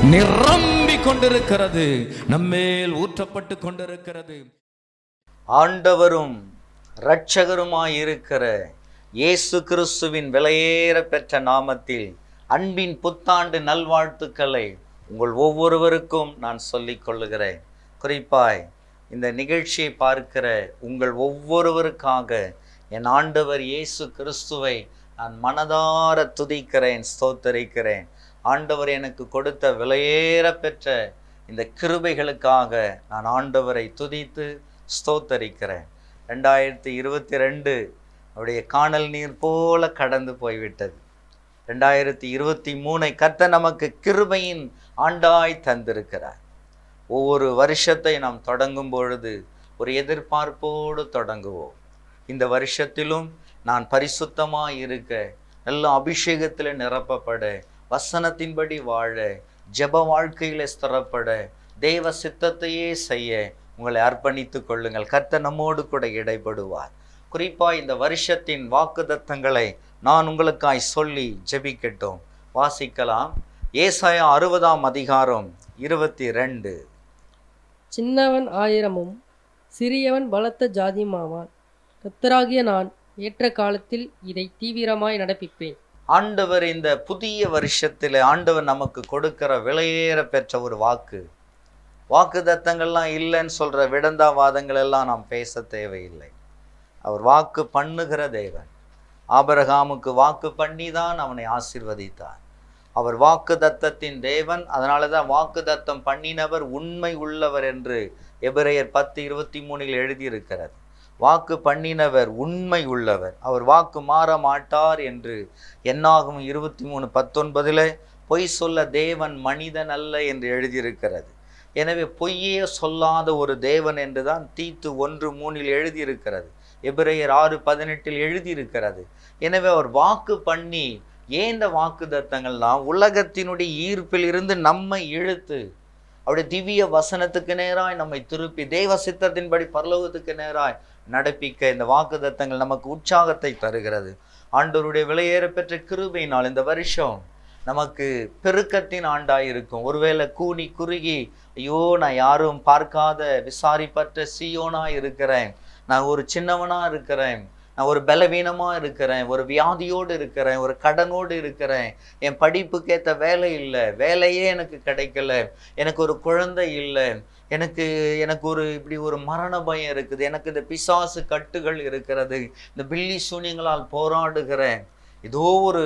நிரம்பிக் கொண்டிருக்கிறது நம்மேல் ஊற்றப்பட்டு கொண்டிருக்கிறது ஆண்டவரும் இரட்சகருமாய் இருக்கிற இயேசு கிறிஸ்துவின் விலையேற பெற்ற நாமத்தில் அன்பின் புத்தாண்டு நல்வாழ்த்துக்களை உங்கள் ஒவ்வொருவருக்கும் நான் சொல்லிக் கொள்ளுகிறேன் குறிப்பாய் இந்த நிகழ்ச்சியை பார்க்கிற உங்கள் ஒவ்வொருவருக்காக என் ஆண்டவர் இயேசு கிறிஸ்துவை நான் மனதார துதிக்கிறேன் ஸ்தோத்தரிக்கிறேன் ஆண்டவர் எனக்கு கொடுத்த விலையேற பெற்ற இந்த கிருபைகளுக்காக நான் ஆண்டவரை துதித்து ஸ்தோத்தரிக்கிறேன் ரெண்டாயிரத்தி இருபத்தி ரெண்டு அவருடைய காணல் நீர் போல கடந்து போய்விட்டது ரெண்டாயிரத்தி இருபத்தி மூணை கத்த நமக்கு கிருபையின் ஆண்டாய் தந்திருக்கிறார் ஒவ்வொரு வருஷத்தை நாம் தொடங்கும் பொழுது ஒரு எதிர்பார்ப்போடு தொடங்குவோம் இந்த வருஷத்திலும் நான் பரிசுத்தமாக இருக்க நல்ல அபிஷேகத்தில் நிரப்பப்பட வசனத்தின்படி வாழ ஜெப வாழ்க்கையில ஸ்திரப்பட தேவ சித்தத்தையே செய்ய உங்களை அர்ப்பணித்துக் கொள்ளுங்கள் கர்த்தர் நம்மோடு கூட இடைப்படுவார் குறிப்பாக இந்த வருஷத்தின் வாக்குதத்தங்களை நான் உங்களுக்காய் சொல்லி ஜெபிக்கட்டும் வாசிக்கலாம் ஏசாயா அறுபதாம் அதிகாரம் இருபத்தி ரெண்டு சின்னவன் ஆயிரமும் சிறியவன் பலத்த ஜாதியுமாவான் கத்தராகிய நான் ஏற்ற காலத்தில் இதை தீவிரமாய் நடப்பிப்பேன் ஆண்டவர் இந்த புதிய வருஷத்தில் ஆண்டவர் நமக்கு கொடுக்கிற விலையேற பெற்ற ஒரு வாக்கு வாக்கு தத்தங்கள்லாம் இல்லைன்னு சொல்ற விடந்தாவாதங்கள் எல்லாம் நாம் பேச தேவையில்லை அவர் வாக்கு பண்ணுகிற தேவன் ஆபரகாமுக்கு வாக்கு பண்ணி தான் அவனை ஆசீர்வதித்தார் அவர் வாக்கு தத்தத்தின் தேவன் அதனால தான் வாக்கு தத்தம் பண்ணினவர் உண்மை உள்ளவர் என்று எபிரேயர் பத்து இருபத்தி மூணில் எழுதியிருக்கிறது வாக்கு பண்ணினவர் உண்மை உள்ளவர் அவர் வாக்கு மாற மாட்டார் என்று என்னாகும் இருபத்தி மூணு பத்தொன்பதில் பொய் சொல்ல தேவன் மனிதன் அல்ல என்று எழுதியிருக்கிறது எனவே பொய்யே சொல்லாத ஒரு தேவன் என்று தான் தீத்து ஒன்று மூணில் எழுதியிருக்கிறது எபிரேயர் ஆறு பதினெட்டில் எழுதியிருக்கிறது எனவே அவர் வாக்கு பண்ணி ஏன் இந்த வாக்கு தத்தங்கள்லாம் உலகத்தினுடைய ஈர்ப்பில் இருந்து நம்மை இழுத்து அவருடைய திவ்ய வசனத்துக்கு நேராய் நம்மை திருப்பி தேவ சித்தத்தின்படி பரலோகத்துக்கு நேராய் நடப்பிக்க இந்த வாக்கு தத்தங்கள் நமக்கு உற்சாகத்தை தருகிறது ஆண்டவருடைய விலையேற பெற்ற கிருபையினால் இந்த வருஷம் நமக்கு பெருக்கத்தின் ஆண்டாய் இருக்கும் ஒருவேளை கூனி குறுகி ஐயோ நான் யாரும் பார்க்காத விசாரிப்பற்ற சீயோனா இருக்கிறேன் நான் ஒரு சின்னவனா இருக்கிறேன் நான் ஒரு பலவீனமா இருக்கிறேன் ஒரு வியாதியோடு இருக்கிறேன் ஒரு கடனோடு இருக்கிறேன் என் படிப்புக்கேற்ற வேலை இல்லை வேலையே எனக்கு கிடைக்கல எனக்கு ஒரு குழந்தை இல்லை எனக்கு எனக்கு ஒரு இப்படி ஒரு மரண பயம் இருக்குது எனக்கு இந்த பிசாசு கட்டுகள் இருக்கிறது இந்த பில்லி சூனியங்களால் போராடுகிறேன் ஏதோ ஒரு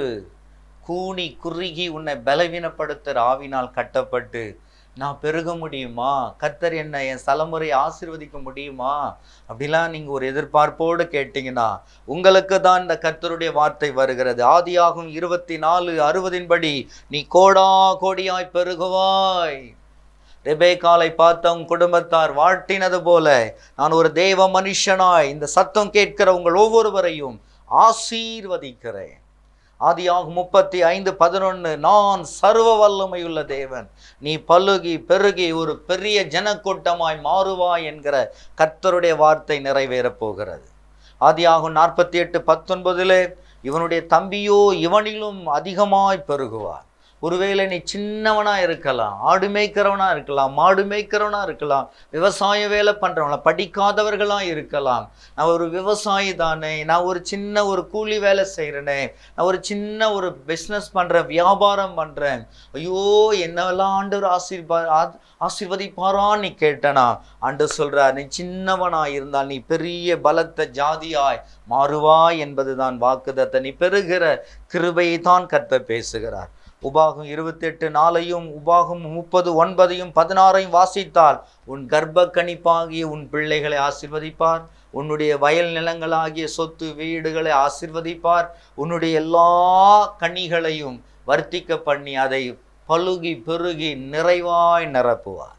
கூனி குறுகி உன்னை பலவீனப்படுத்துகிற ஆவினால் கட்டப்பட்டு நான் பெருக முடியுமா கர்த்தர் என்ன என் தலைமுறை ஆசீர்வதிக்க முடியுமா அப்படிலாம் நீங்கள் ஒரு எதிர்பார்ப்போடு கேட்டிங்கன்னா உங்களுக்கு தான் இந்த கர்த்தருடைய வார்த்தை வருகிறது ஆதியாகும் இருபத்தி நாலு அறுபதின்படி நீ கோடா கோடியாய் பெருகுவாய் ரெபேக்காலை பார்த்த உன் குடும்பத்தார் வாழ்த்தினது போல நான் ஒரு தேவ மனுஷனாய் இந்த சத்தம் கேட்கிற உங்கள் ஒவ்வொருவரையும் ஆசீர்வதிக்கிறேன் ஆதியாகும் முப்பத்தி ஐந்து பதினொன்று நான் சர்வ வல்லமையுள்ள தேவன் நீ பல்லுகி பெருகி ஒரு பெரிய ஜனக்கூட்டமாய் மாறுவாய் என்கிற கர்த்தருடைய வார்த்தை நிறைவேறப் போகிறது ஆதியாகும் நாற்பத்தி எட்டு பத்தொன்பதிலே இவனுடைய தம்பியோ இவனிலும் அதிகமாய் பெருகுவார் ஒருவேளை நீ சின்னவனா இருக்கலாம் ஆடு மேய்க்கிறவனா இருக்கலாம் மாடு மேய்க்கிறவனா இருக்கலாம் விவசாய வேலை பண்றவங்களா படிக்காதவர்களா இருக்கலாம் நான் ஒரு விவசாயி தானே நான் ஒரு சின்ன ஒரு கூலி வேலை செய்கிறேனே நான் ஒரு சின்ன ஒரு பிஸ்னஸ் பண்றேன் வியாபாரம் பண்றேன் ஐயோ என்னெல்லாம் ஆண்டவர் ஆசீர்வா ஆ- ஆசீர்வதிப்பாரான்னு நீ கேட்டனா ஆண்டு சொல்றார் நீ சின்னவனா இருந்தால் நீ பெரிய பலத்த ஜாதியாய் மாறுவாய் என்பதுதான் வாக்குதத்தை நீ பெறுகிற கிருபையை தான் கத்த பேசுகிறார் உபாகம் இருபத்தெட்டு நாளையும் உபாகம் முப்பது ஒன்பதையும் பதினாறையும் வாசித்தால் உன் கர்ப்ப கணிப்பாகிய உன் பிள்ளைகளை ஆசிர்வதிப்பார் உன்னுடைய வயல் நிலங்களாகிய சொத்து வீடுகளை ஆசிர்வதிப்பார் உன்னுடைய எல்லா கனிகளையும் வர்த்திக்க பண்ணி அதை பலுகி பெருகி நிறைவாய் நிரப்புவார்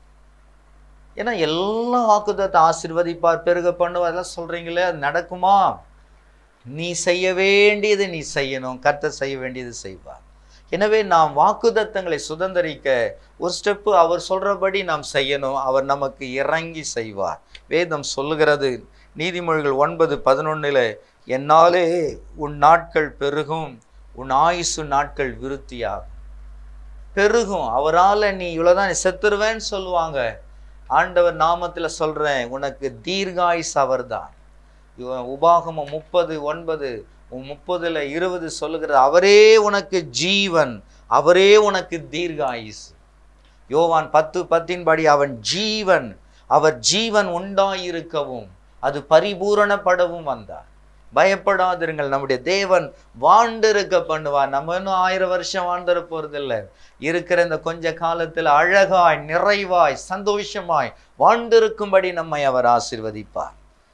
ஏன்னா எல்லா வாக்குதத்தை ஆசிர்வதிப்பார் பெருக பண்ணுவார் அதெல்லாம் சொல்றீங்களே அது நடக்குமா நீ செய்ய வேண்டியது நீ செய்யணும் கர்த்தர் செய்ய வேண்டியது செய்வார் எனவே நாம் வாக்குதத்தங்களை சுதந்தரிக்க ஒரு ஸ்டெப்பு அவர் சொல்றபடி நாம் செய்யணும் அவர் நமக்கு இறங்கி செய்வார் வேதம் சொல்லுகிறது நீதிமொழிகள் ஒன்பது பதினொன்னுல என்னாலே உன் நாட்கள் பெருகும் உன் ஆயுசு நாட்கள் விருத்தியாகும் பெருகும் அவரால் நீ இவ்வளோதான் நீ செத்துருவேன்னு சொல்லுவாங்க ஆண்டவர் நாமத்துல சொல்றேன் உனக்கு தீர்காயுஸ் அவர்தான் இவன் உபாகமம் முப்பது ஒன்பது முப்பதுல இருபது சொல்லுகிறது அவரே உனக்கு ஜீவன் அவரே உனக்கு தீர்காயுஸ் யோவான் பத்து பத்தின்படி அவன் ஜீவன் அவர் ஜீவன் உண்டாயிருக்கவும் அது பரிபூரணப்படவும் வந்தார் பயப்படாதிருங்கள் நம்முடைய தேவன் வாழ்ந்திருக்க பண்ணுவார் நம்ம இன்னும் ஆயிரம் வருஷம் வாழ்ந்துட போறதில்ல இருக்கிற இந்த கொஞ்ச காலத்தில் அழகாய் நிறைவாய் சந்தோஷமாய் வாழ்ந்திருக்கும்படி நம்மை அவர் ஆசிர்வதிப்பார்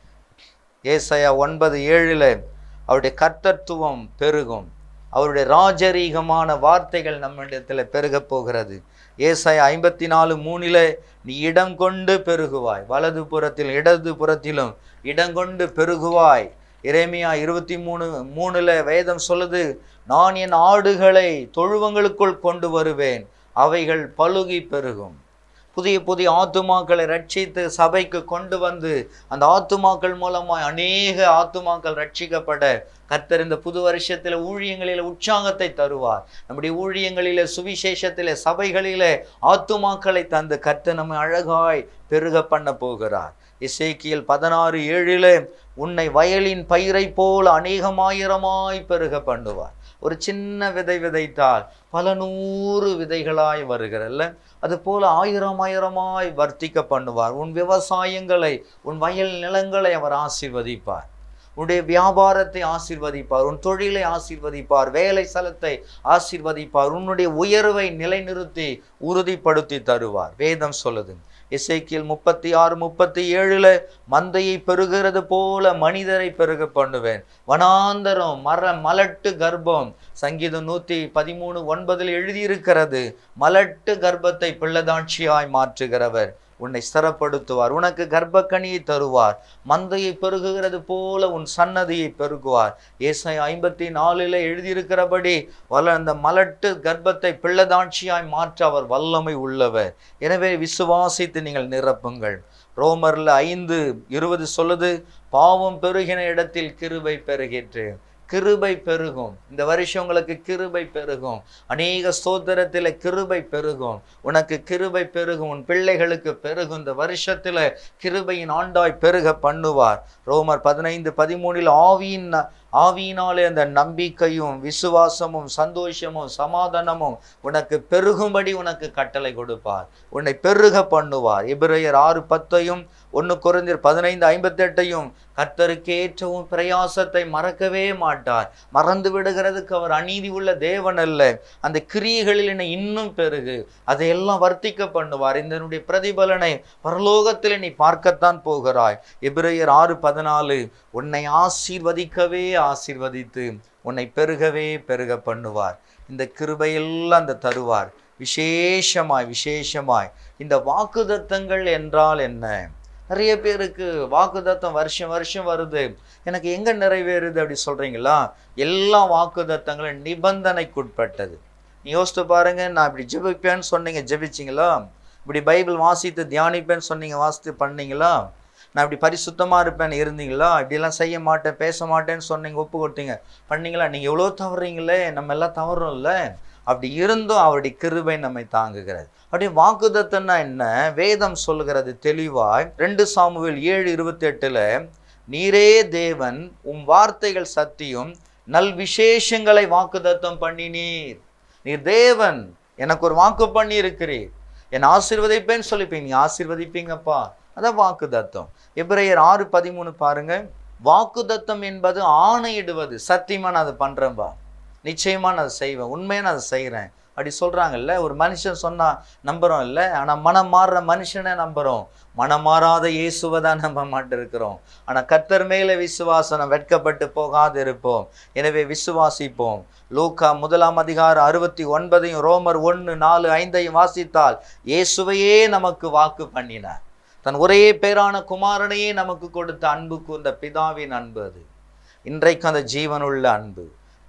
ஏசாயா ஒன்பது ஏழுல அவருடைய கர்த்தத்துவம் பெருகும் அவருடைய ராஜரீகமான வார்த்தைகள் நம்மிடத்தில் பெருகப் போகிறது ஏசாயா ஐம்பத்தி நாலு மூணில நீ இடம் கொண்டு பெருகுவாய் வலது புறத்தில் இடது புறத்திலும் இடம் கொண்டு பெருகுவாய் இறைமையா இருபத்தி மூணு மூணுல வேதம் சொல்லுது நான் என் ஆடுகளை தொழுவங்களுக்குள் கொண்டு வருவேன் அவைகள் பலுகி பெருகும் புதிய புதிய ஆத்துமாக்களை ரட்சித்து சபைக்கு கொண்டு வந்து அந்த ஆத்துமாக்கள் மூலமாய் அநேக ஆத்துமாக்கள் ரட்சிக்கப்பட கர்த்தர் இந்த புது வருஷத்தில் ஊழியங்களில் உற்சாகத்தை தருவார் நம்முடைய ஊழியங்களிலே சுவிசேஷத்திலே சபைகளிலே ஆத்துமாக்களை தந்து கர்த்தர் நம்மை அழகாய் பெருக பண்ண போகிறார் இசைக்கியல் பதினாறு ஏழிலே உன்னை வயலின் பயிரை போல அநேகமாயிரமாய் பெருக பண்ணுவார் ஒரு சின்ன விதை விதைத்தால் பல நூறு விதைகளாய் வருகிறல்ல அது போல ஆயிரம் ஆயிரமாய் வர்த்திக்க பண்ணுவார் உன் விவசாயங்களை உன் வயல் நிலங்களை அவர் ஆசீர்வதிப்பார் உன்னுடைய வியாபாரத்தை ஆசீர்வதிப்பார் உன் தொழிலை ஆசீர்வதிப்பார் வேலை ஸ்தலத்தை ஆசீர்வதிப்பார் உன்னுடைய உயர்வை நிலைநிறுத்தி உறுதிப்படுத்தி தருவார் வேதம் சொல்லுது இசைக்கியல் முப்பத்தி ஆறு முப்பத்தி ஏழுல மந்தையை பெருகிறது போல மனிதரை பெருக பண்ணுவேன் வனாந்தரம் மர மலட்டு கர்ப்பம் சங்கீதம் நூத்தி பதிமூணு ஒன்பதில் எழுதியிருக்கிறது மலட்டு கர்ப்பத்தை பிள்ளதாட்சியாய் மாற்றுகிறவர் உன்னை ஸ்திரப்படுத்துவார் உனக்கு கர்ப்பக்கனியை தருவார் மந்தையை பெருகுகிறது போல உன் சன்னதியை பெருகுவார் ஏசாய் ஐம்பத்தி நாலில் எழுதியிருக்கிறபடி வல அந்த மலட்டு கர்ப்பத்தை பிள்ளதாட்சியாய் மாற்ற அவர் வல்லமை உள்ளவர் எனவே விசுவாசித்து நீங்கள் நிரப்புங்கள் ரோமர்ல ஐந்து இருபது சொல்லுது பாவம் பெருகின இடத்தில் கிருபை பெருகிற்று கிருபை பெருகும் இந்த வருஷம் உங்களுக்கு கிருபை பெருகும் அநேக ஸ்தோத்திரத்தில் கிருபை பெருகும் உனக்கு கிருபை பெருகும் உன் பிள்ளைகளுக்கு பெருகும் இந்த வருஷத்துல கிருபையின் ஆண்டாய் பெருக பண்ணுவார் ரோமர் பதினைந்து பதிமூணில் ஆவியின் ஆவியினாலே அந்த நம்பிக்கையும் விசுவாசமும் சந்தோஷமும் சமாதானமும் உனக்கு பெருகும்படி உனக்கு கட்டளை கொடுப்பார் உன்னை பெருக பண்ணுவார் எபிரேயர் ஆறு பத்தையும் ஒன்று குறைந்தர் பதினைந்து ஐம்பத்தெட்டையும் கர்த்தருக்கு ஏற்றவும் பிரயாசத்தை மறக்கவே மாட்டார் மறந்து விடுகிறதுக்கு அவர் அநீதி உள்ள தேவன் அல்ல அந்த கிரியைகளில் என்னை இன்னும் பெருகு அதையெல்லாம் வர்த்திக்க பண்ணுவார் இதனுடைய பிரதிபலனை பரலோகத்தில் நீ பார்க்கத்தான் போகிறாய் எபிரேயர் ஆறு பதினாலு உன்னை ஆசீர்வதிக்கவே ஆசீர்வதித்து உன்னை பெருகவே பெருக பண்ணுவார் இந்த கிருபையெல்லாம் அந்த தருவார் விசேஷமாய் விசேஷமாய் இந்த வாக்குதத்தங்கள் என்றால் என்ன நிறைய பேருக்கு வாக்குதத்தம் வருஷம் வருஷம் வருது எனக்கு எங்க நிறைவேறுது அப்படி சொல்றீங்களா எல்லா வாக்குதத்தங்களும் நிபந்தனைக்குட்பட்டது நீ யோசித்து பாருங்க நான் இப்படி ஜெபிப்பேன்னு சொன்னீங்க ஜெபிச்சிங்களா இப்படி பைபிள் வாசித்து தியானிப்பேன்னு சொன்னீங்க வாசித்து பண்ணீங்களா நான் இப்படி பரிசுத்தமா இருப்பேன்னு இருந்தீங்களா இப்படிலாம் செய்ய மாட்டேன் பேச மாட்டேன்னு சொன்னீங்க ஒப்பு கொடுத்தீங்க பண்ணீங்களா நீங்க எவ்வளோ தவறீங்களே நம்ம எல்லாம் தவறோம்ல அப்படி இருந்தும் அவருடைய கிருபை நம்மை தாங்குகிறது அப்படியே வாக்குதத்தம்னா என்ன வேதம் சொல்லுகிறது தெளிவாய் ரெண்டு சாமுவேல் ஏழு இருபத்தி எட்டுல நீரே தேவன் உம் வார்த்தைகள் சத்தியம் நல் விசேஷங்களை வாக்குதத்தம் பண்ணினீர் நீர் தேவன் எனக்கு ஒரு வாக்கு பண்ணி இருக்கிறீர் என் ஆசீர்வதிப்பேன்னு சொல்லிப்பீங்க நீ ஆசீர்வதிப்பீங்கப்பா அதான் வாக்குதத்தம் எபிரேயர் ஆறு பதிமூணு பாருங்க வாக்குதத்தம் என்பது ஆணையிடுவது சத்தியமா நான் அதை பண்றேன்பா நிச்சயமா நான் அதை செய்வேன் உண்மையா நான் அதை செய்கிறேன் அப்படி சொல்றாங்கல்ல ஒரு மனுஷன் சொன்னா நம்புறோம் இல்லை ஆனா மனம் மாறுற மனுஷனை நம்புறோம் மனம் மாறாத இயேசுவை தான் நம்ப மாட்டிருக்கிறோம் ஆனா கர்த்தர் மேல விசுவாசனம் வெட்கப்பட்டு போகாது இருப்போம் எனவே விசுவாசிப்போம் லூக்கா முதலாம் அதிகாரம் அறுபத்தி ஒன்பதையும் ரோமர் ஒன்று நாலு ஐந்தையும் வாசித்தால் இயேசுவையே நமக்கு வாக்கு பண்ணினார் தன் ஒரே பேரான குமாரனையே நமக்கு கொடுத்த அன்பு கூர்ந்த பிதாவின் அன்பு அது இன்றைக்கு அந்த ஜீவனுள்ள அன்பு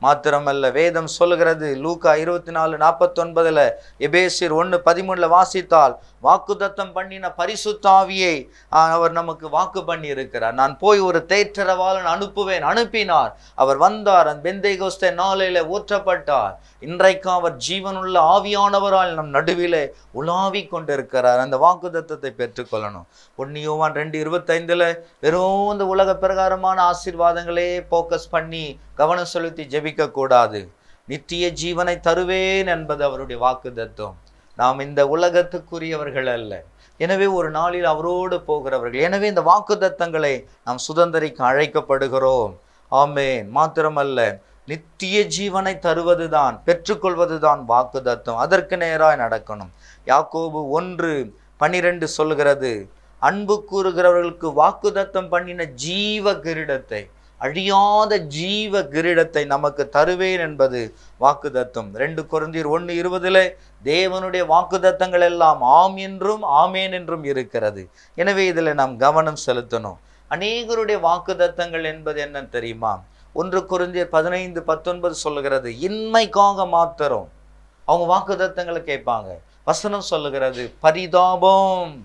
மாத்திரமல்ல வேதம் சொல்லுகிறது லூக்கா இருபத்தி நாலு நாற்பத்தொன்பதுல எபேசியர் ஒன்று பதிமூணுல வாசித்தால் வாக்குத்தத்தம் பண்ணின பரிசுத்தாவியை ஆஹ், அவர் நமக்கு வாக்கு பண்ணி இருக்கிறார் நான் போய் ஒரு தேற்றரவாளன் அனுப்புவேன் அனுப்பினார் அவர் வந்தார் அந்த பெந்தைகோஸ்தே நாளில ஊற்றப்பட்டார் இன்றைக்கும் அவர் ஜீவனுள்ள ஆவியானவரால் நம் நடுவிலே உலாவி கொண்டிருக்கிறார் அந்த வாக்குத்தத்தத்தை பெற்றுக்கொள்ளணும் ஒன்னு யோவான் ரெண்டு இருபத்தைந்துல வெறும் இந்த உலக பிரகாரமான ஆசீர்வாதங்களே போக்கஸ் பண்ணி கவனம் செலுத்தி ஜெபிக்க கூடாது நித்திய ஜீவனை தருவேன் என்பது அவருடைய வாக்குத்தத்தம் நாம் இந்த உலகத்துக்குரியவர்கள் அல்ல எனவே ஒரு நாளில் அவரோடு போகிறவர்கள் எனவே இந்த வாக்குத்தத்தங்களை நாம் சுதந்திரிக்க அழைக்கப்படுகிறோம் ஆமென் மாத்திரமல்ல நித்திய ஜீவனை தருவதுதான் பெற்றுக்கொள்வதுதான் வாக்குத்தத்தம் அதற்கு நேராய் நடக்கணும் யாக்கோபு ஒன்று பனிரெண்டு சொல்கிறது அன்பு கூறுகிறவர்களுக்கு வாக்குத்தத்தம் பண்ணின ஜீவ கிரீடத்தை அழியாத ஜீவ கிரீடத்தை நமக்கு தருவேன் என்பது வாக்குத்தத்தம் ரெண்டு குருந்தீர் ஒன்று இருபதுல தேவனுடைய வாக்குத்தத்தங்கள் எல்லாம் ஆம் என்றும் ஆமேன் என்றும் இருக்கிறது எனவே இதில் நாம் கவனம் செலுத்தணும் அநேகருடைய வாக்குத்தத்தங்கள் என்பது என்ன தெரியுமா ஒன்று குருந்தியர் பதினைந்து பத்தொன்பது சொல்லுகிறது இன்மைக்காக மாத்திரம் அவங்க வாக்குத்தத்தங்களை கேட்பாங்க வசனம் சொல்லுகிறது பரிதாபம்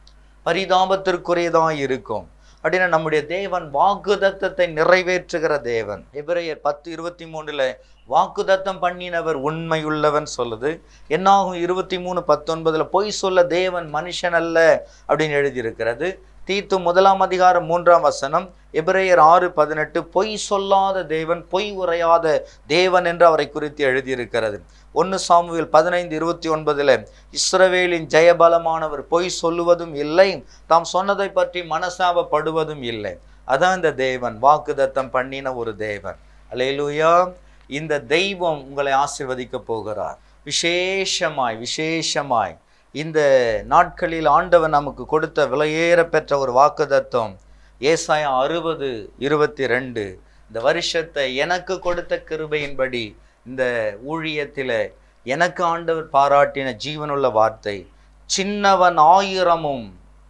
பரிதாபத்திற்குரியதான் இருக்கும் அப்படின்னா நம்முடைய தேவன் வாக்குதத்தத்தை நிறைவேற்றுகிற தேவன் எபிரேயர் பத்து இருபத்தி மூணுல வாக்குதத்தம் பண்ணினவர் உண்மையுள்ளவன் சொல்லுது என்னாகும் இருபத்தி மூணு பத்தொன்பதுல பொய் சொல்ல தேவன் மனுஷன் அல்ல அப்படின்னு எழுதியிருக்கிறது தீத்து முதலாம் அதிகாரம் மூன்றாம் வசனம் எபிரேயர் ஆறு பதினெட்டு பொய் சொல்லாத தேவன் பொய் உரையாத தேவன் என்று அவரை குறித்து எழுதியிருக்கிறது ஒன்று சாமுவேல் பதினைந்து இருபத்தி ஒன்பதுல இஸ்ரவேலின் ஜெயபலமானவர் பொய் சொல்லுவதும் இல்லை தாம் சொன்னதை பற்றி மனசாபப்படுவதும் இல்லை அதான் இந்த தேவன் வாக்குதத்தம் பண்ணின ஒரு தேவன் அல்லேலூயா இந்த தெய்வம் உங்களை ஆசீர்வதிக்க போகிறார் விசேஷமாய் விசேஷமாய் இந்த நாட்களில் ஆண்டவன் நமக்கு கொடுத்த விலையேற பெற்ற ஒரு வாக்குதத்தம் ஏசாயா அறுபது இருபத்தி ரெண்டு இந்த வருஷத்தை எனக்கு கொடுத்த கிருபையின்படி இந்த ஊழியத்தில் எனக்கு ஆண்டவர் பாராட்டின ஜீவனுள்ள வார்த்தை சின்னவன் ஆயிரமும்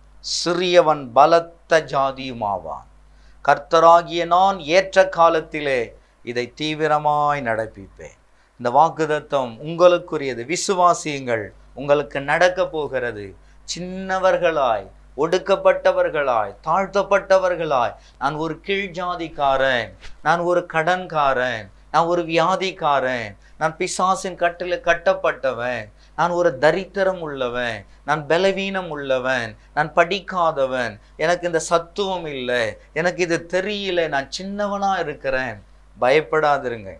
சிறியவன் பலத்த ஜாதியுமாவான் கர்த்தராகிய நான் ஏற்ற காலத்திலே இதை தீவிரமாய் நடப்பிப்பேன் இந்த வாக்குதத்தம் உங்களுக்குரியது விசுவாசியுங்கள் உங்களுக்கு நடக்க போகிறது சின்னவர்களாய் ஒடுக்கப்பட்டவர்களாய் தாழ்த்தப்பட்டவர்களாய் நான் ஒரு கீழ் ஜாதிக்காரன் நான் ஒரு கடன்காரன் நான் ஒரு வியாதிக்காரன் நான் பிசாசின் கட்டில கட்டப்பட்டவன் நான் ஒரு தரித்திரம் உள்ளவன் நான் பலவீனம் உள்ளவன் நான் படிக்காதவன் எனக்கு இந்த சத்துவம் இல்லை எனக்கு இது தெரியல நான் சின்னவனா இருக்கிறேன் பயப்படாதிருங்க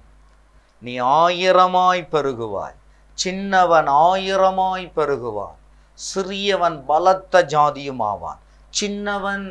நீ ஆயிரமாய் பெருகுவாய் சின்னவன் ஆயிரமாய் பெருகுவான் சிறியவன் பலத்த ஜாதியும் ஆவான் சின்னவன்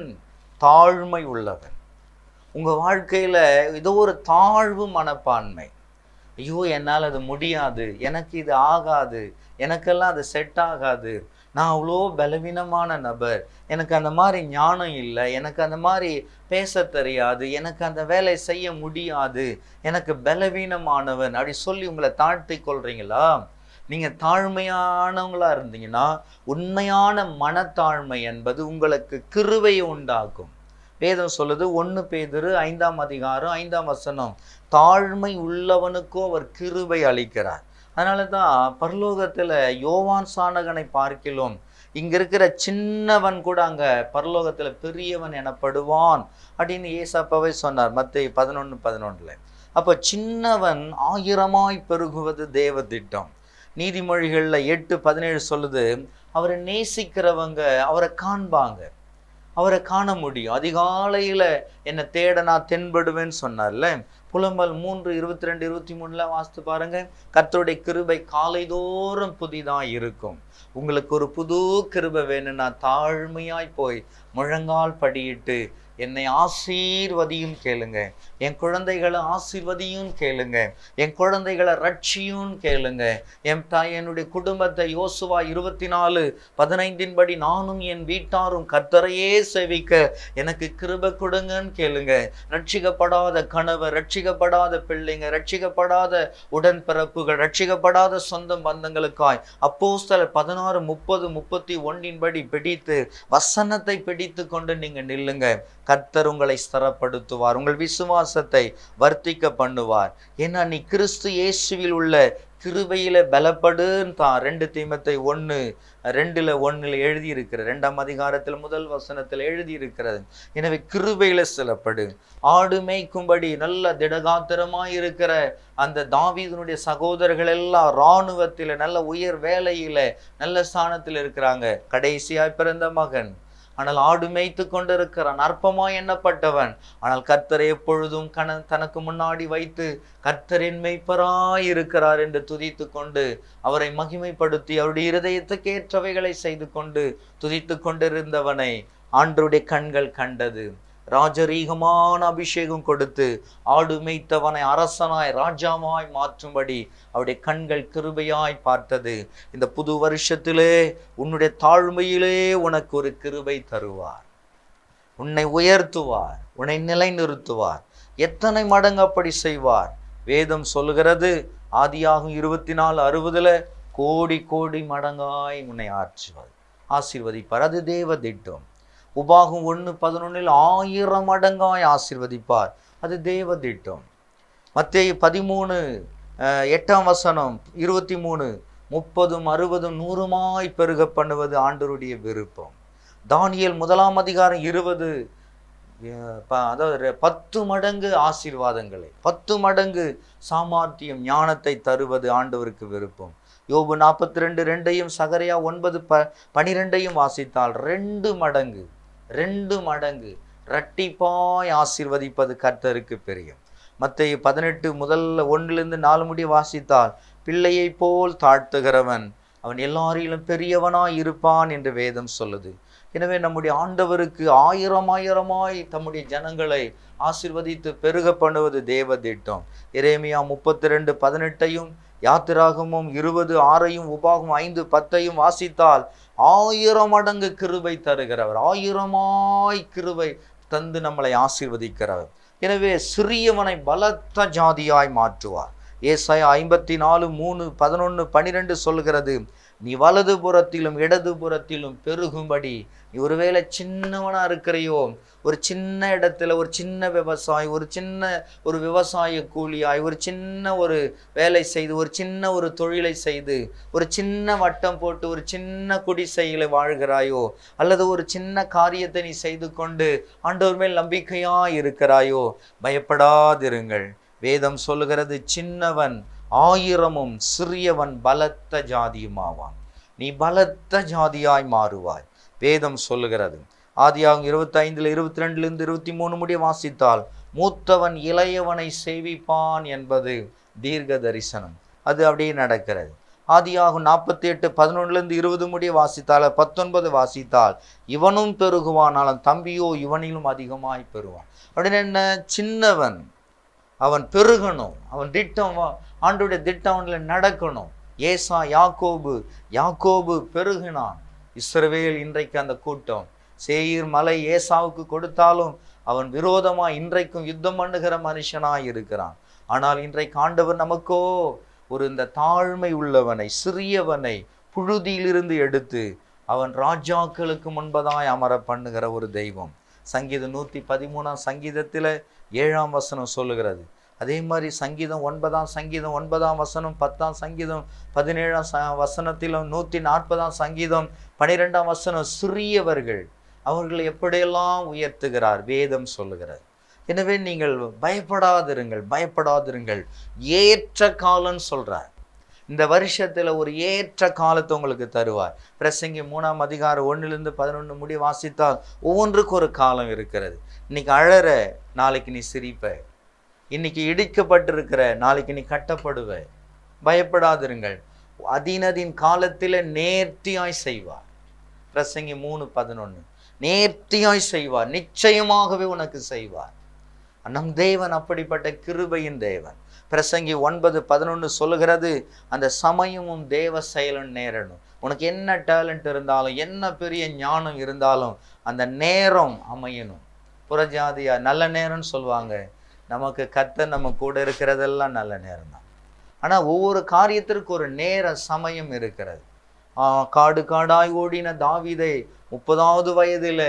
தாழ்மை உள்ளவன் உங்க வாழ்க்கையில ஏதோ ஒரு தாழ்வு மனப்பான்மை ஐயோ என்னால் அது முடியாது எனக்கு இது ஆகாது எனக்கெல்லாம் அது செட் ஆகாது நான் அவ்வளோ பலவீனமான நபர் எனக்கு அந்த மாதிரி ஞானம் இல்லை எனக்கு அந்த மாதிரி பேச தெரியாது எனக்கு அந்த வேலை செய்ய முடியாது எனக்கு பலவீனமானவன் அப்படி சொல்லி உங்களை தாழ்த்தி கொள்றீங்களா நீங்க தாழ்மையானவங்களா இருந்தீங்கன்னா உண்மையான மனத்தாழ்மை என்பது உங்களுக்கு கிருவையை உண்டாக்கும் வேதம் சொல்லுது ஒன்று பேதுரு ஐந்தாம் அதிகாரம் ஐந்தாம் வசனம் தாழ்மை உள்ளவனுக்கோ அவர் கிருபை அளிக்கிறார் அதனால தான் பரலோகத்தில் யோவான் சானகனை பார்க்கிலும் இங்க இருக்கிற சின்னவன் கூட அங்க பரலோகத்துல பெரியவன் எனப்படுவான் அப்படின்னு ஏசப்பாவே சொன்னார் மத்திய பதினொன்று பதினொன்றுல அப்போ சின்னவன் ஆயிரமாய் பெருகுவது தேவ திட்டம் நீதிமொழிகளில் எட்டு பதினேழு சொல்லுது அவரை நேசிக்கிறவங்க அவரை காண்பாங்க அவரை காண முடியும் அதிகாலையில என்னை தேட நான் தென்படுவேன்னு சொன்னார்ல புலம்பல் மூன்று இருபத்தி ரெண்டு இருபத்தி மூணுல வாசித்து பாருங்க கர்த்தருடைய கிருபை காலைதோறும் புதிதா இருக்கும் உங்களுக்கு ஒரு புது கிருபை வேணும்னா தாழ்மையாய் போய் முழங்கால் படியிட்டு என்னை ஆசீர்வதியும் கேளுங்க என் குழந்தைகளை ஆசீர்வதியும் கேளுங்க என் குழந்தைகளை ரட்சியும் கேளுங்க என் தாய் என்னுடைய குடும்பத்தை யோசுவா இருபத்தி நாலு பதினைந்தின் படி நானும் என் வீட்டாரும் கர்த்தரையே சேவிக்க எனக்கு கிருபை கொடுங்கன்னு கேளுங்க ரட்சிக்கப்படாத கணவர் ரட்சிக்கப்படாத பிள்ளைங்க ரட்சிக்கப்படாத உடன்பிறப்புகள் ரட்சிக்கப்படாத சொந்த பந்தங்களுக்காய் அப்போஸ்தலர் பதினாறு முப்பது முப்பத்தி ஒன்றின் படி பிடித்து வசனத்தை பிடித்து கொண்டு நீங்க நில்லுங்க கர்த்தர் உங்களை ஸ்திரப்படுத்துவார் உங்கள் விசுவாசத்தை வர்த்திக்க பண்ணுவார் ஏன்னா நீ கிறிஸ்து இயேசுவில் உள்ள கிருபையில பலப்படுன்னு தான் ரெண்டு தீமத்தை ஒன்று ரெண்டுல ஒண்ணுல எழுதி இருக்கிற ரெண்டாம் அதிகாரத்தில் முதல் வசனத்தில் எழுதி இருக்கிறது எனவே கிருபையில சிலப்படு ஆடு மேய்க்கும்படி நல்ல திடகாத்திரமாய் இருக்கிற அந்த தாவீதனுடைய சகோதரர்கள் எல்லாம் இராணுவத்தில் நல்ல உயர் வேலையில நல்ல ஸ்தானத்தில் இருக்கிறாங்க கடைசியாய் பிறந்த மகன் ஆனால் ஆடு மேய்த்து கொண்டிருக்கிறான் அற்பமாய் எண்ணப்பட்டவன் ஆனால் கர்த்தரை எப்பொழுதும் கண தனக்கு முன்னாடி வைத்து கர்த்தரின் மெய்ப்பராய் இருக்கிறார் என்று துதித்து கொண்டு அவரை மகிமைப்படுத்தி அவருடைய இருதயத்துக்கு ஏற்றவைகளை செய்து கொண்டு துதித்து கொண்டிருந்தவனை ஆண்டருடைய கண்கள் கண்டது ராஜரீகமான அபிஷேகம் கொடுத்து ஆடு மேய்த்தவனை அரசனாய் ராஜாவாய் மாற்றும்படி அவருடைய கண்கள் கிருபையாய் பார்த்தது இந்த புது வருஷத்திலே உன்னுடைய தாழ்மையிலே உனக்கு ஒரு கிருபை தருவார் உன்னை உயர்த்துவார் உன்னை நிலைநிறுத்துவார் எத்தனை மடங்கு அப்படி செய்வார் வேதம் சொல்லுகிறது ஆதியாகும் இருபத்தி நாலு அறுபதுல கோடி கோடி மடங்காய் உன்னை ஆற்றுவார் ஆசீர்வதிப்பார் அது தேவ திட்டம் உபாகும் ஒன்று பதினொன்றில் ஆயிரம் மடங்காய் ஆசீர்வதிப்பார் அது தேவ திட்டம் மத்தேயு பதிமூணு அஹ், எட்டாம் வசனம் இருபத்தி மூணு முப்பதும் அறுபதும் நூறுமாய் பெருக பண்ணுவது ஆண்டவருடைய விருப்பம் தானியேல் முதலாம் அதிகாரம் இருபது அஹ், ப- அதாவது ரெ- பத்து மடங்கு ஆசீர்வாதங்களை பத்து மடங்கு சாமர்த்தியம் ஞானத்தை தருவது ஆண்டவருக்கு விருப்பம் யோபு நாற்பத்தி ரெண்டு ரெண்டையும் சகரியா ஒன்பது ப பனிரெண்டையும் வாசித்தால் ரெண்டு மடங்கு ரெண்டு மடங்கு இரட்டிப்பாய் ஆசீர்வதிப்பது கர்த்தருக்கு பிரியம் மத்தேயு பதினெட்டு முதல்ல ஒன்றிலிருந்து நாலு முடி வாசித்தால் பிள்ளையைப் போல் தாழ்த்துகிறவன் அவன் எல்லாரிலும் பெரியவனாய் இருப்பான் என்று வேதம் சொல்லுது எனவே நம்முடைய ஆண்டவருக்கு ஆயிரம் ஆயிரமாய் தம்முடைய ஜனங்களை ஆசீர்வதித்து பெருக பண்ணுவது தேவ திட்டம் எரேமியா முப்பத்தி ரெண்டு பதினெட்டையும் யாத்திராகமும் இருபது ஆறையும் உபாகும் ஐந்து பத்தையும் வாசித்தால் ஆயிரம் மடங்கு கிருபை தருகிறவர் ஆயிரமாய் கிருபை தந்து நம்மளை ஆசீர்வதிக்கிறவர் எனவே சிறியவனை பலத்த ஜாதியாய் மாற்றுவார் ஏசாயா ஐம்பத்தி நாலு மூணு பதினொன்று பன்னிரெண்டு சொல்கிறது நீ வலது புறத்திலும் இடது புறத்திலும் பெருகும்படி நீ ஒருவேளை சின்னவனா இருக்கிறையோ ஒரு சின்ன இடத்துல ஒரு சின்ன விவசாயி ஒரு சின்ன ஒரு விவசாய கூலியாய் ஒரு சின்ன ஒரு வேலை செய்து ஒரு சின்ன ஒரு தொழிலை செய்து ஒரு சின்ன வட்டம் போட்டு ஒரு சின்ன குடிசையில வாழ்கிறாயோ அல்லது ஒரு சின்ன காரியத்தை நீ செய்து கொண்டு ஆண்டவர் மேல் நம்பிக்கையா இருக்கிறாயோ பயப்படாதிருங்கள் வேதம் சொல்லுகிறது சின்னவன் ஆயிரமும் சிறியவன் பலத்த ஜாதியுமாவான் நீ பலத்த ஜாதியாய் மாறுவாய் வேதம் சொல்லுகிறது ஆதியாகும் இருபத்தைந்துல இருபத்தி ரெண்டுலேருந்து இருபத்தி மூணு முடிய வாசித்தால் மூத்தவன் இளையவனை சேவிப்பான் என்பது தீர்க்க தரிசனம் அது அப்படியே நடக்கிறது ஆதியாகும் நாற்பத்தி எட்டு பதினொன்றுலேருந்து இருபது முடிய வாசித்தால் பத்தொன்பது வாசித்தால் இவனும் பெருகுவானாலும் தம்பியோ இவனிலும் அதிகமாய் பெறுவான் அப்படின்னு என்ன சின்னவன் அவன் பெருகணும் அவன் திட்டம் வா- ஆண்டோடைய திட்டம் அவனில் நடக்கணும் ஏசா யாக்கோபு யாக்கோபு பெருகினான் இஸ்ரவேல் இன்றைக்கு அந்த கூட்டம் சேயீர் மலை ஏசாவுக்கு கொடுத்தாலும் அவன் விரோதமா இன்றைக்கும் யுத்தம் பண்ணுகிற மனுஷனாய் இருக்கிறான் ஆனால் இன்றைக்கு ஆண்டவர் நமக்கோ ஒரு இந்த தாழ்மை உள்ளவனை சிறியவனை புழுதியிலிருந்து எடுத்து அவன் ராஜாக்களுக்கு முன்பதாய் அமர பண்ணுகிற ஒரு தெய்வம் சங்கீதம் நூற்றி பதிமூணாம் சங்கீதத்தில் ஏழாம் வசனம் சொல்லுகிறது அதே மாதிரி சங்கீதம் ஒன்பதாம் சங்கீதம் ஒன்பதாம் வசனம் பத்தாம் சங்கீதம் பதினேழாம் ச வசனத்திலும் நூற்றி நாற்பதாம் சங்கீதம் பனிரெண்டாம் வசனம் சிறியவர்கள் அவர்களை எப்படியெல்லாம் உயர்த்துகிறார் வேதம் சொல்லுகிறது எனவே நீங்கள் பயப்படாதிருங்கள் பயப்படாதிருங்கள் ஏற்ற காலம்னு சொல்றார் இந்த வருஷத்துல ஒரு ஏற்ற காலத்தை உங்களுக்கு தருவார் பிரசங்கி மூணாம் அதிகாரம் ஒண்ணுலேருந்து பதினொன்று முடி வாசித்தால் ஒவ்வொன்றுக்கு ஒரு காலம் இருக்கிறது இன்னைக்கு அழற நாளைக்கு நீ சிரிப்ப இன்னைக்கு இடிக்கப்பட்டிருக்கிற நாளைக்கு நீ கட்டப்படுவ பயப்படாதிருங்கள் அதினதின் காலத்தில் நேர்த்தியாய் செய்வார் பிரசங்கி மூணு பதினொன்று நேர்த்தியாய் செய்வார் நிச்சயமாகவே உனக்கு செய்வார் நம் தேவன் அப்படிப்பட்ட கிருபையின் தேவன் பிரசங்கி ஒன்பது பதினொன்று சொல்லுகிறது அந்த சமயமும் தேவ செயலும் நேரணும் உனக்கு என்ன டேலண்ட் இருந்தாலும் என்ன பெரிய ஞானம் இருந்தாலும் அந்த நேரம் அமையணும் புறஜாதியா நல்ல நேரம்னு சொல்லுவாங்க நமக்கு கத்த நம்ம கூட இருக்கிறதெல்லாம் நல்ல நேரம் தான் ஆனால் ஒவ்வொரு காரியத்திற்கு ஒரு நேர சமயம் இருக்கிறது ஆ, காடு காடாய் ஓடின தாவீதை முப்பதாவது வயதில்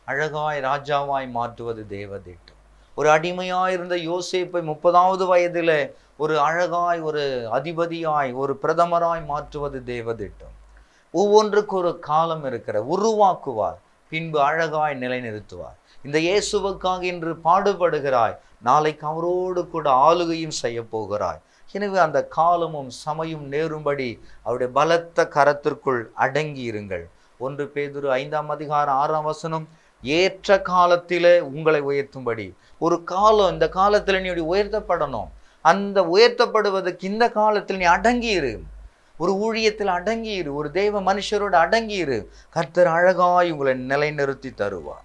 அழகாய் ராஜாவாய் மாற்றுவது தேவ திட்டம் ஒரு அடிமையாய் இருந்த யோசேப்பை முப்பதாவது வயதில் ஒரு அழகாய் ஒரு அதிபதியாய் ஒரு பிரதமராய் மாற்றுவது தேவ திட்டம் ஒவ்வொன்றுக்கு ஒரு காலம் இருக்கிற உருவாக்குவார் பின்பு அழகாய் நிலைநிறுத்துவார் இந்த இயேசுவுக்காக இன்று பாடுபடுகிறாய் நாளைக்கு அவரோடு கூட ஆளுகையும் செய்ய போகிறாய் எனவே அந்த காலமும் சமயம் நேரும்படி அவருடைய பலத்த கரத்திற்குள் அடங்கி இருங்கள் ஒன்று பேதுரு ஐந்தாம் அதிகாரம் ஆறாம் வசனம் ஏற்ற காலத்திலே உங்களை உயர்த்தும்படி ஒரு காலம் இந்த காலத்தில் நீ உயர்த்தப்படணும் அந்த உயர்த்தப்படுவதற்கு இந்த காலத்தில் நீ அடங்கி இரு ஒரு ஊழியத்தில் அடங்கி இரு ஒரு தெய்வ மனுஷரோடு அடங்கி இரு கர்த்தர் அழகாய் உங்களை நிலைநிறுத்தி தருவார்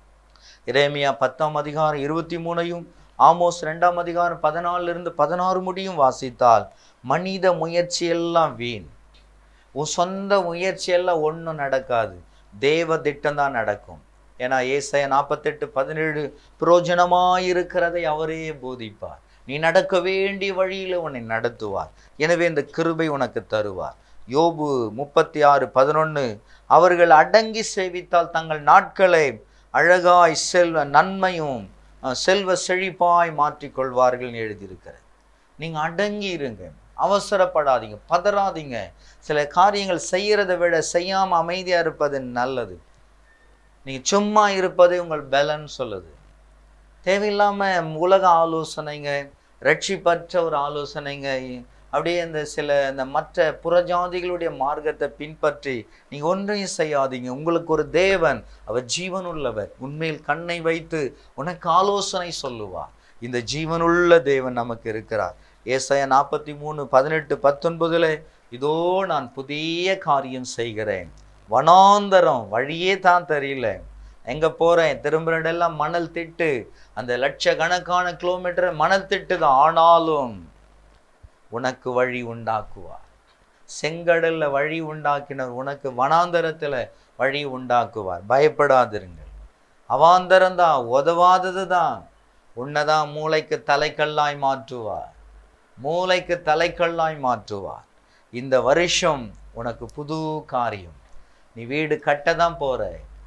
இறைமையா பத்தாம் அதிகாரம் இருபத்தி மூணையும் ஆமோஸ் ரெண்டாம் அதிகாரம் பதினாலுல இருந்து பதினாறு முடியும் வாசித்தால் மனித முயற்சி எல்லாம் வீண் உன் சொந்த முயற்சி எல்லாம் ஒன்றும் நடக்காது தேவ திட்டம் தான் நடக்கும் ஏன்னா ஏசாய நாற்பத்தெட்டு பதினேழு புரோஜனமாயிருக்கிறதை அவரே போதிப்பார் நீ நடக்க வேண்டிய வழியில உன்னை நடத்துவார் எனவே இந்த கிருபை உனக்கு தருவார் யோபு முப்பத்தி ஆறு பதினொன்று அவர்கள் அடங்கி சேவித்தால் தங்கள் நாட்களை அழகாய் செல்வ நன்மையும் அஹ், செல்வ செழிப்பாய் மாற்றிக்கொள்வார்கள் எழுதியிருக்கிறது நீங்க அடங்கி இருங்க அவசரப்படாதீங்க பதறாதீங்க சில காரியங்கள் செய்யறதை விட செய்யாம அமைதியா இருப்பது நல்லது நீங்க சும்மா இருப்பதே உங்கள் பலன் சொல்லுது தேவையில்லாம உலக ஆலோசனைங்க ரட்சிப்பற்ற ஒரு ஆலோசனைங்க அப்படியே இந்த சில இந்த மற்ற புறஜாதிகளுடைய மார்க்கத்தை பின்பற்றி நீங்க ஒன்றையும் செய்யாதீங்க உங்களுக்கு ஒரு தேவன் அவர் ஜீவனுள்ளவர் உண்மையில் கண்ணை வைத்து உனக்கு ஆலோசனை சொல்லுவார் இந்த ஜீவனுள்ள தேவன் நமக்கு இருக்கிறார் ஏசாயா நாற்பத்தி மூணு பதினெட்டு பத்தொன்பதுல இதோ நான் புதிய காரியம் செய்கிறேன் வனாந்தரம் வழியே தான் தெரியல எங்க போறேன் திரும்புற இடம்லாம் மணல் திட்டு அந்த லட்சக்கணக்கான கிலோமீட்டர் மணல் திட்டு தான் ஆனாலும் உனக்கு வழி உண்டாக்குவார் செங்கடல்ல வழி உண்டாக்கினர் உனக்கு வனாந்தரத்துல வழி உண்டாக்குவார் பயப்படாதிருங்கள் அவாந்தரம் தான் உதவாதது தான் உன்னதான் மூளைக்கு தலைக்கல்லாய் மாற்றுவார் மூளைக்கு தலைக்கல்லாய் மாற்றுவார் இந்த வருஷம் உனக்கு புது காரியம் நீ வீடு கட்ட தான் போற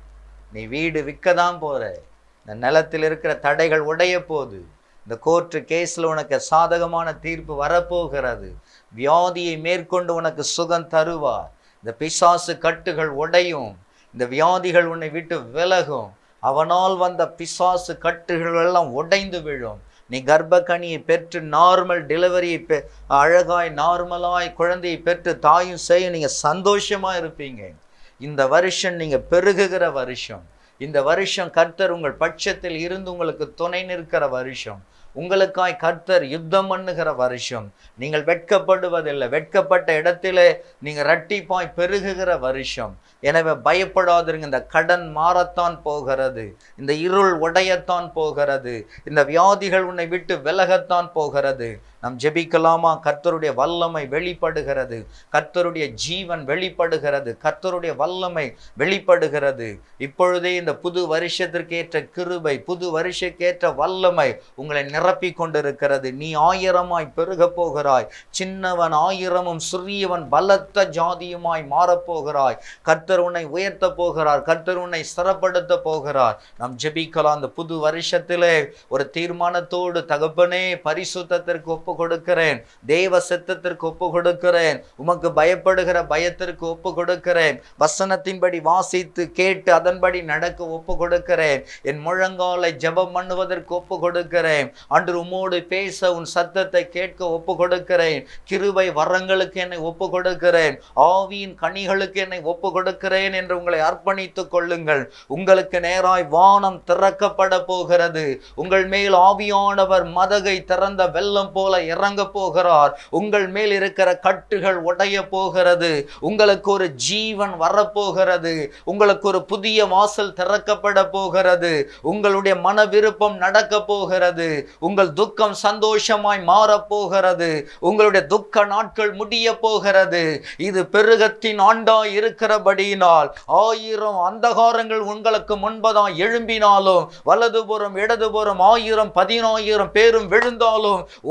நீ வீடு விற்க தான் போற இந்த நிலத்தில் இருக்கிற தடைகள் உடைய போகுது இந்த கோர்ட்டு கேஸில் உனக்கு சாதகமான தீர்ப்பு வரப்போகிறது வியாதியை மேற்கொண்டு உனக்கு சுகம் தருவார் இந்த பிசாசு கட்டுகள் உடையும் இந்த வியாதிகள் உன்னை விட்டு விலகும் அவனால் வந்த பிசாசு கட்டுகள் எல்லாம் உடைந்து விழும் நீ கர்ப்பக்கனியை பெற்று நார்மல் டெலிவரியை பெ அழகாய் நார்மலாய் குழந்தையை பெற்று தாயும் செய்யும் நீங்கள் சந்தோஷமாக இருப்பீங்க இந்த வருஷம் நீங்கள் பெருகுகிற வருஷம் இந்த வருஷம் கர்த்தர் உங்கள் பட்சத்தில் இருந்து உங்களுக்கு துணை நிற்கிற வருஷம் உங்களுக்காய் கர்த்தர் யுத்தம் பண்ணுகிற வருஷம் நீங்கள் வெட்கப்படுவதில்லை வெட்கப்பட்ட இடத்திலே நீங்கள் ரட்டிப்பாய் பெருகுகிற வருஷம் எனவே பயப்படாதிருங்க இந்த கடன் மாறத்தான் போகிறது இந்த இருள் உடையத்தான் போகிறது இந்த வியாதிகள் உன்னை விட்டு விலகத்தான் போகிறது நாம் ஜெபிக்கலாமா கர்த்தருடைய வல்லமை வெளிப்படுகிறது கர்த்தருடைய ஜீவன் வெளிப்படுகிறது கர்த்தருடைய வல்லமை வெளிப்படுகிறது இப்பொழுதே இந்த புது வருஷத்திற்கு ஏற்ற கிருபை புது வருஷக்கேற்ற வல்லமை உங்களை நிரப்பி கொண்டிருக்கிறது நீ ஆயிரமாய் பெருக போகிறாய் சின்னவன் ஆயிரமும் சிறியவன் பலத்த ஜாதியுமாய் மாறப்போகிறாய் கர்த்தர் உன்னை உயர்த்த போகிறார் கர்த்தர் உன்னை ஸ்திரப்படுத்த போகிறார் நாம் ஜெபிக்கலாம் அந்த புது வருஷத்திலே ஒரு தீர்மானத்தோடு தகப்பனே பரிசுத்தத்திற்கு ஒப்பு கொடுக்கிறேன் தேவ சித்தத்திற்கு ஒப்பு கொடுக்கிறேன் உமக்கு பயப்படுகிற பயத்திற்கு ஒப்பு கொடுக்கிறேன் வசனத்தின்படி வாசித்து கேட்டு அதன்படி நடக்க ஒப்பு கொடுக்கிறேன் என் முழங்காலை ஜெபம் பண்ணுவதற்கு ஒப்பு கொடுக்கிறேன் அன்று உம்மோடு பேச உன் சத்தத்தை கேட்க ஒப்பு கொடுக்கிறேன் கிருபை வரங்களுக்கு என்னை ஒப்பு கொடுக்கிறேன் ஆவியின் கனிகளுக்கு என்னை ஒப்பு கொடுக்கிறேன் என்று உங்களை அர்ப்பணித்துக் கொள்ளுங்கள் உங்களுக்கு நேராய் வானம் திறக்கப்பட போகிறது உங்கள் மேல் ஆவியானவர் மதகை திறந்த வெள்ளம் போல இறங்க போகிறார் உங்கள் மேல் இருக்கிற கட்டுகள் உடைய போகிறது உங்களுக்கு ஒரு ஜீவன் வரப்போகிறது உங்களுக்கு ஒரு புதிய வாசல் திறக்கப்பட போகிறது உங்களுடைய மன விருப்பம் நடக்க போகிறது உங்கள் துக்கம் சந்தோஷமாய் மாறப் போகிறது உங்களுடைய துக்க நாட்கள் முடிய போகிறது இது பெருகத்தின் ஆண்டாய் இருக்கிறபடியினால் ஆயிரம் அந்தகாரங்கள் உங்களுக்கு முன்பதாய் எழும்பினாலும் வலதுபுறம் இடதுபுறம் ஆயிரம் பதினாயிரம் பேரும் விழுந்தாலும் ஒன்றும்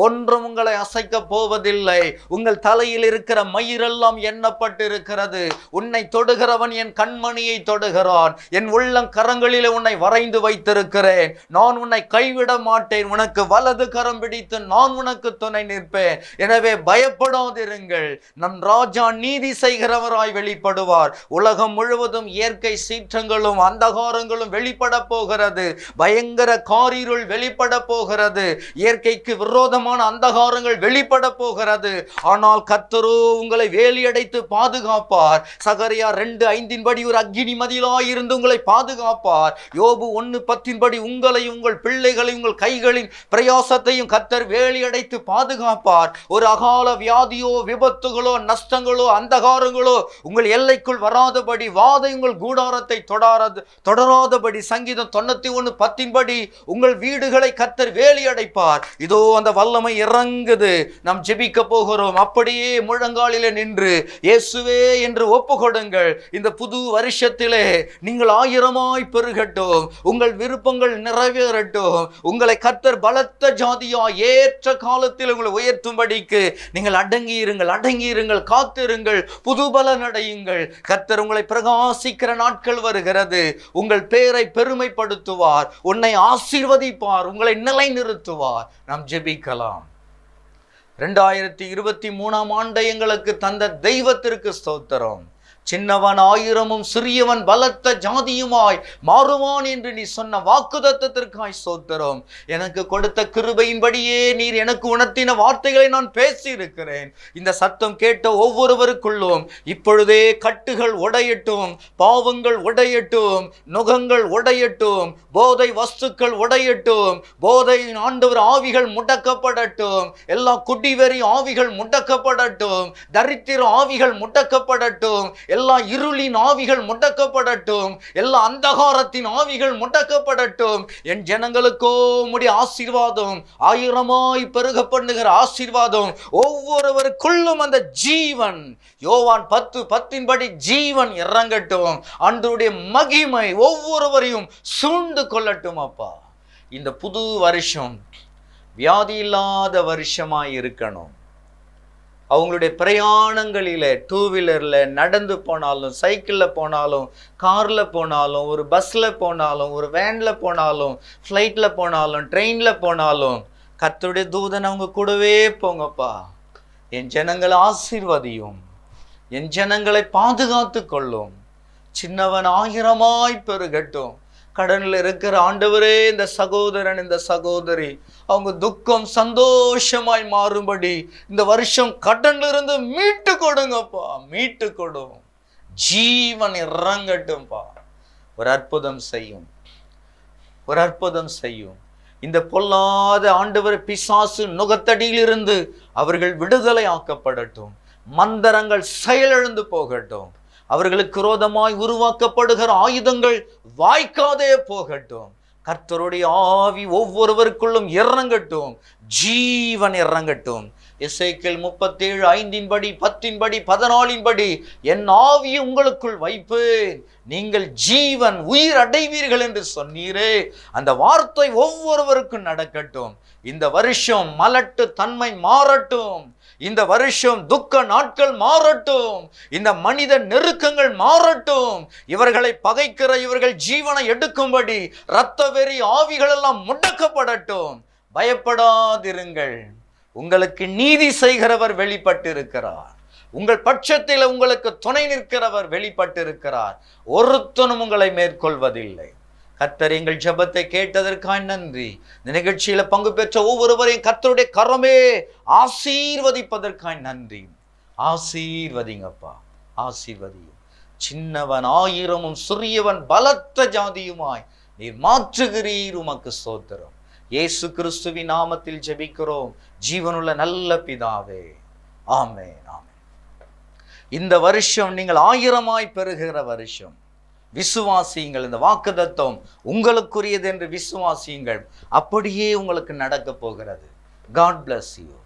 ஒருவரும் உங்களை அசைக்க போவதில்லை உங்கள் தலையில் இருக்கிற மயிரெல்லாம் எண்ணப்பட்டிருக்கிறது உன்னை தொடுகிறவன் என் கண்மணியை தொடுகிறான் என் உள்ளம் கரங்களிலே உன்னை வரைந்து வைத்திருக்கிறேன் நான் உன்னை கைவிட மாட்டேன் உனக்கு வலது கரம் பிடித்து நான் உனக்கு துணை நிற்பேன் எனவே பயப்படாதிருங்கள் நம் ராஜா நீதி செய்கிறவராய் வெளிப்படுவார் உலகம் முழுவதும் இயற்கை சீற்றங்களும் அந்தகாரங்களும் வெளிப்பட போகிறது பயங்கர காரிருள் வெளிப்பட போகிறது இயற்கைக்கு விரோதமான அந்தகாரங்கள் வெளிப்பட போகிறது ஆனால் கத்தரோ உங்களை வேலியடைத்து பாதுகாப்பார் சகரியா ரெண்டு ஐந்தின் படி ஒரு அக்கினி மதிலாய் இருந்து உங்களை பாதுகாப்பார் யோபு ஒன்னு பத்தின் படி உங்களை உங்கள் பிள்ளைகளை உங்கள் கைகளின் பிரயாசத்தையும் கத்தர் வேலியடைத்து பாதுகாப்பார் ஒரு அகால வியாதியோ விபத்துகளோ நஷ்டங்களோ அந்தகாரங்களோ உங்கள் எல்லைக்குள் வராதபடி வாதை உங்கள் கூடாரத்தை தொடாரது தொடராதபடி சங்கீதம் தொண்ணூத்தி ஒன்று பத்தின்படி உங்கள் வீடுகளை கத்தர் வேலி அடைப்பார் இதோ அந்த வல்லமை இறங்குது நாம் ஜெபிக்க போகிறோம் அப்படியே முழங்காலிலே நின்று இயேசுவே என்று ஒப்பு கொடுங்கள் இந்த புது வருஷத்திலே நீங்கள் ஆயிரமாய் பெருகட்டும் உங்கள் விருப்பங்கள் நிறைவேறட்டும் உங்களை கத்தர் பலத்த ஜாதியா ஏற்ற காலத்தில் உங்களை உயர்த்தும்படிக்கு நீங்கள் அடங்கி இருங்கள் அடங்கி இருங்கள் காத்திருங்கள் புது பலன் அடையுங்கள் கத்தர் உங்களை பிரகாசிக்கிற நாட்கள் வருகிறது உங்கள் பேரை பெருமைப்படுத்துவார் உன்னை ஆசீர்வதிப்பார் உங்களை நிலைநிறுத்துவார் நாம் ஜெபிக்கலாம் ரெண்டாயிரத்தி இருபத்தி மூணாம் ஆண்டை எங்களுக்கு தந்த தெய்வத்திற்கு ஸ்தோத்திரம் சின்னவன் ஆயிரமும் சிறியவன் பலத்த ஜாதியுமாய் மாறுவான் என்று நீ சொன்ன வாக்குதத்தத்திற்காய் சோத்திரம் எனக்கு கொடுத்த கிருபையின்படியே நீர் எனக்கு உணர்த்தின வார்த்தைகளை நான் பேசி இருக்கிறேன் இந்த சத்தம் கேட்ட ஒவ்வொருவருக்குள்ளும் இப்பொழுதே கட்டுகள் உடையட்டும் பாவங்கள் உடையட்டும் நுகங்கள் உடையட்டும் போதை வஸ்துக்கள் உடையட்டும் போதை ஆண்டவர் ஆவிகள் முடக்கப்படட்டும் எல்லா குடிவெறி ஆவிகள் முடக்கப்படட்டும் தரித்திர ஆவிகள் முடக்கப்படட்டும் எல்லா இருளின் ஆவிகள் முடக்கப்படட்டும் எல்லா அந்தகாரத்தின் ஆவிகள் முடக்கப்படட்டும் என் ஜனங்களுக்கோ உம்முடைய ஆசீர்வாதம் ஆயிரமாய் பெருக பண்ணுகிற ஆசீர்வாதம் ஒவ்வொருவருக்குள்ளும் அந்த ஜீவன் யோவான் பத்து பத்தின்படி ஜீவன் இறங்கட்டும் அன்றைய மகிமை ஒவ்வொருவரையும் சூழ்ந்து கொள்ளட்டும் அப்பா இந்த புது வருஷம் வியாதி இல்லாத வருஷமாய் இருக்கணும் அவங்களுடைய பிரயாணங்களில் டூ வீலரில் நடந்து போனாலும் சைக்கிளில் போனாலும் காரில் போனாலும் ஒரு பஸ்ஸில் போனாலும் ஒரு வேனில் போனாலும் ஃப்ளைட்டில் போனாலும் ட்ரெயினில் போனாலும் கர்த்தருடைய தூதன் அவங்க கூடவே போங்கப்பா என் ஜனங்களை ஆசீர்வதியும் என் ஜனங்களை பாதுகாத்து கொள்ளும் சின்னவன் ஆயிரமாய் பெருகட்டும் கடனில் இருக்கிற ஆண்டவரே இந்த சகோதரன் இந்த சகோதரி அவங்க துக்கம் சந்தோஷமாய் மாறும்படி இந்த வருஷம் கடன்ல இருந்து மீட்டு கொடுங்கப்பா மீட்டு கொடும் ஜீவன் இறங்கட்டும்பா ஒரு அற்புதம் செய்யும் ஒரு அற்புதம் செய்யும் இந்த பொல்லாத ஆண்டவர் பிசாசு நுகத்தடியிலிருந்து அவர்கள் விடுதலை ஆக்கப்படட்டும் மந்தரங்கள் செயலிழந்து போகட்டும் அவர்களுக்கு விரோதமாய் உருவாக்கப்படுகிற ஆயுதங்கள் வாய்க்காதே போகட்டும் கர்த்தருடைய ஆவி ஒவ்வொருவருக்குள்ளும் இறங்கட்டும் ஜீவன் இறங்கட்டும் எசேக்கியேல் முப்பத்தேழு ஐந்தின் படி பத்தின் படி பதினாலின் படி என் ஆவியை உங்களுக்குள் வைப்பேன் நீங்கள் ஜீவன் உயிர் அடைவீர்கள் என்று சொன்னீரே அந்த வார்த்தை ஒவ்வொருவருக்கும் நடக்கட்டும் இந்த வருஷம் மலட்டு தன்மை மாறட்டும் இந்த வருஷம் துக்க நாட்கள் மாறட்டும் இந்த மனித நெருக்கங்கள் மாறட்டும் இவர்களை பகைக்கிற இவர்கள் ஜீவனை எடுக்கும்படி இரத்த வெறி ஆவிகள் எல்லாம் முடக்கப்படட்டும் பயப்படாதிருங்கள் உங்களுக்கு நீதி செய்கிறவர் வெளிப்பட்டிருக்கிறார் உங்கள் பட்சத்தில் உங்களுக்கு துணை நிற்கிறவர் வெளிப்பட்டிருக்கிறார் ஒருத்தனும் உங்களை மேற்கொள்வதில்லை கர்த்தர் எங்கள் ஜெபத்தை கேட்டதற்காய் நன்றி இந்த நிகழ்ச்சியில பங்கு பெற்ற ஒவ்வொருவரையும் கர்த்தருடைய கரமே ஆசீர்வதிப்பதற்காய் நன்றி ஆசீர்வதிங்கப்பா ஆசீர்வதியும் சின்னவன் ஆயிரமும் சிறியவன் பலத்த ஜாதியுமாய் நீர் மாற்றுகிறீர் உமக்கு சோத்திரம் இயேசு கிறிஸ்துவின் நாமத்தில் ஜெபிக்கிறோம் ஜீவனுள்ள நல்ல பிதாவே ஆமென் ஆமென் இந்த வருஷம் நீங்கள் ஆயிரமாய் பெறுகிற வருஷம் விசுவாசியுங்கள் இந்த வாக்குதத்தம் உங்களுக்குரியது என்று விசுவாசியுங்கள் அப்படியே உங்களுக்கு நடக்க போகிறது காட் bless you